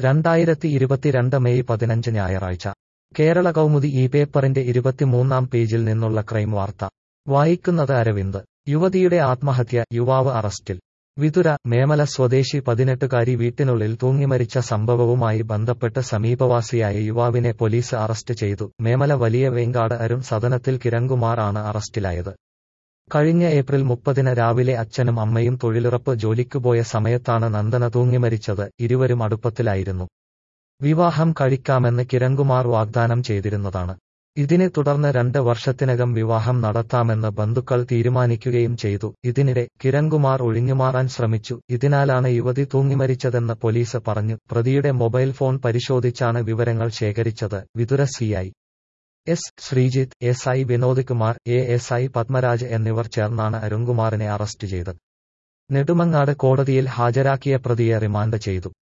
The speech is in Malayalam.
രണ്ടായിരത്തി ഇരുപത്തിരണ്ട് മെയ് പതിനഞ്ച് ഞായറാഴ്ച കേരള കൗമുദി ഈ പേപ്പറിന്റെ ഇരുപത്തിമൂന്നാം പേജിൽ നിന്നുള്ള ക്രൈം വാർത്ത വായിക്കുന്നത് അരവിന്ദ് യുവതിയുടെ ആത്മഹത്യ യുവാവ് അറസ്റ്റിൽ വിതുര മേമല സ്വദേശി പതിനെട്ടുകാരി വീട്ടിനുള്ളിൽ തൂങ്ങിമരിച്ച സംഭവവുമായി ബന്ധപ്പെട്ട് സമീപവാസിയായ യുവാവിനെ പോലീസ് അറസ്റ്റ് ചെയ്തു മേമല വലിയ വേങ്കാട് അരുൺ സദനത്തിൽ കിരൺകുമാർ ആണ് അറസ്റ്റിലായത് കഴിഞ്ഞ ഏപ്രിൽ മുപ്പതിന് രാവിലെ അച്ഛനും അമ്മയും തൊഴിലുറപ്പ് ജോലിക്ക് പോയ സമയത്താണ് നന്ദന തൂങ്ങിമരിച്ചത് ഇരുവരും അടുപ്പത്തിലായിരുന്നു വിവാഹം കഴിക്കാമെന്ന് കിരൺകുമാർ വാഗ്ദാനം ചെയ്തിരുന്നതാണ് ഇതിനെ തുടർന്ന് രണ്ട് വർഷത്തിനകം വിവാഹം നടത്താമെന്ന് ബന്ധുക്കൾ തീരുമാനിക്കുകയും ചെയ്തു ഇതിനിടെ കിരൺകുമാർ ഒഴിഞ്ഞുമാറാൻ ശ്രമിച്ചു ഇതിനാലാണ് യുവതി തൂങ്ങിമരിച്ചതെന്ന് പോലീസ് പറഞ്ഞു പ്രതിയുടെ മൊബൈൽ ഫോൺ പരിശോധിച്ചാണ് വിവരങ്ങൾ ശേഖരിച്ചത് Vithura CI S Sreejith S I Vinod Kumar A S I Padmaraj എന്നിവർ ചേർന്നാണ് അരുൺകുമാറിനെ അറസ്റ്റ് ചെയ്തത് നെടുമങ്ങാട് കോടതിയിൽ ഹാജരാക്കിയ പ്രതിയെ റിമാൻഡ് ചെയ്തു